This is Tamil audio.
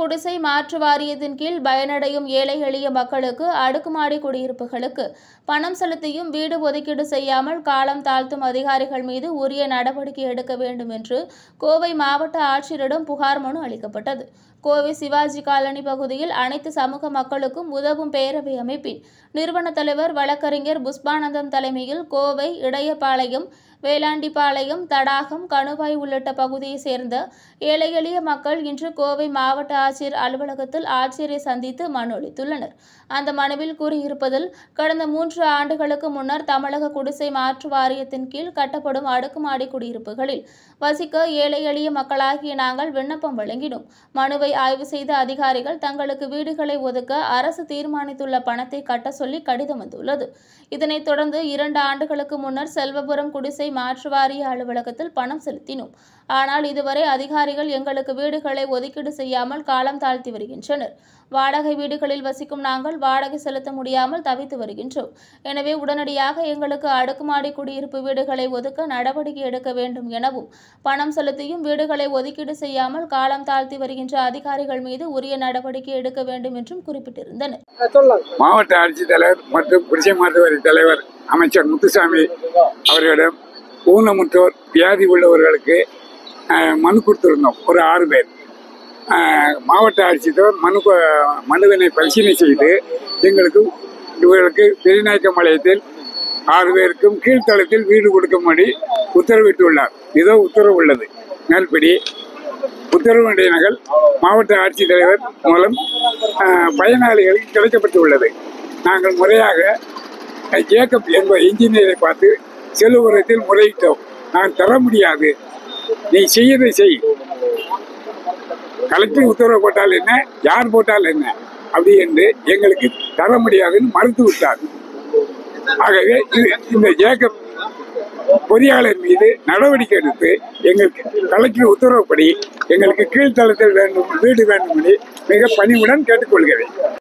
குடிசை மாற்று வாரியத்தின் கீழ் பயனடையும் ஏழை எளிய மக்களுக்கு அடுக்குமாடி குடியிருப்புகளுக்கு பணம் செலுத்தியும் வீடு ஒதுக்கீடு செய்யாமல் காலம் தாழ்த்தும் அதிகாரிகள் மீது உரிய நடவடிக்கை எடுக்க வேண்டும் என்று கோவை மாவட்ட ஆட்சியரிடம் புகார் மனு அளிக்கப்பட்டது கோவை சிவாஜி காலனி பகுதியில் அனைத்து சமூக மக்களுக்கும் உதவும் பேரவை அமைப்பின் நிறுவன தலைவர் வழக்கறிஞர் புஷ்பானந்தம் தலைமையில் கோவை இடையபாளையம் வேளாண்டிபாளையம் தடாகம் கணுவாய் உள்ளிட்ட பகுதியைச் சேர்ந்த ஏழை எளிய மக்கள் இன்று கோவை மாவட்ட ஆட்சியர் அலுவலகத்தில் ஆட்சியரை சந்தித்து மனு அளித்துள்ளனர் அந்த மனுவில் கூறியிருப்பதில் கடந்த மூன்று ஆண்டுகளுக்கு முன்னர் தமிழக குடிசை மாற்று வாரியத்தின் கீழ் கட்டப்படும் அடுக்குமாடி குடியிருப்புகளில் வசிக்க ஏழை எளிய மக்களாகிய நாங்கள் விண்ணப்பம் வழங்கினோம் மனுவை ஆய்வு செய்த அதிகாரிகள் தங்களுக்கு வீடுகளை ஒதுக்க அரசு தீர்மானித்துள்ள பணத்தை கட்ட சொல்லி கடிதம் வந்துள்ளது இதனைத் தொடர்ந்து இரண்டு ஆண்டுகளுக்கு முன்னர் செல்வபுரம் குடிசை மாற்று வாரிய அலுவலகத்தில் பணம் செலுத்தினோம் ஆனால் இதுவரை அதிகாரிகள் எங்களுக்கு வீடுகளை ஒதுக்கீடு செய்யாமல் காலம் தாழ்த்தி வருகின்றனர் வாடகை வீடுகளில் வசிக்கும் நாங்கள் வாடகை செலுத்த முடியாமல் தவித்து வருகின்றோம் எனவே உடனடியாக எங்களுக்கு அடுக்குமாடி குடியிருப்பு வீடுகளை ஒதுக்க நடவடிக்கை எடுக்க வேண்டும் எனவும் பணம் செலுத்தியும் வீடுகளை ஒதுக்கீடு செய்யாமல் காலம் தாழ்த்தி வருகின்ற அதிகாரிகள் மீது உரிய நடவடிக்கை எடுக்க வேண்டும் என்றும் குறிப்பிட்டிருந்தனர் சொல்லலாம் மாவட்ட ஆட்சித்தலைவர் மற்றும் குடிசை மாற்றுவாரி தலைவர் அமைச்சர் முத்துசாமி அவர்களிடம் ஊனமுற்றோர் வியாதி உள்ளவர்களுக்கு அஹ், மனு கொடுத்திருந்தோம் ஒரு ஆறு பேர் அஹ், மாவட்ட ஆட்சித்தலைவர் மனு கொ- மனுவினை பரிசீலனை செய்து எங்களுக்கு இவர்களுக்கு பெரியநாயக்கம்பாளையத்தில் ஆறு பேருக்கும் கீழ்த்தளத்தில் வீடு கொடுக்கும்படி உத்தரவிட்டுள்ளார் இதோ உத்தரவு உள்ளது மேல்படி உத்தரவுடைய நகல் மாவட்ட ஆட்சித்தலைவர் மூலம் அஹ், பயனாளிகளுக்கு கிடைக்கப்பட்டுள்ளது நாங்கள் முறையாக அஹ், ஜேக்கப் என்ப இன்ஜினியரை பார்த்து செல்லுபுரத்தில் முறையிட்டோம் நான் தர முடியாது நீ செய்யதை செய் கலெக்டர் உத்தரவு போட்டால் என்ன யார் போட்டால் என்ன அப்படி என்று எங்களுக்கு தர முடியாதுன்னு மறுத்து விட்டார் ஆகவே இது- இந்த ஜேக்கப் பொறியாளர் மீது நடவடிக்கை எடுத்து எங்களுக்கு கலெக்டர் உத்தரவுப்படி எங்களுக்கு கீழ்த்தளத்தில் வேண்டும் வீடு வேண்டும் என்று மிக பணிவுடன் கேட்டுக்கொள்கிறேன்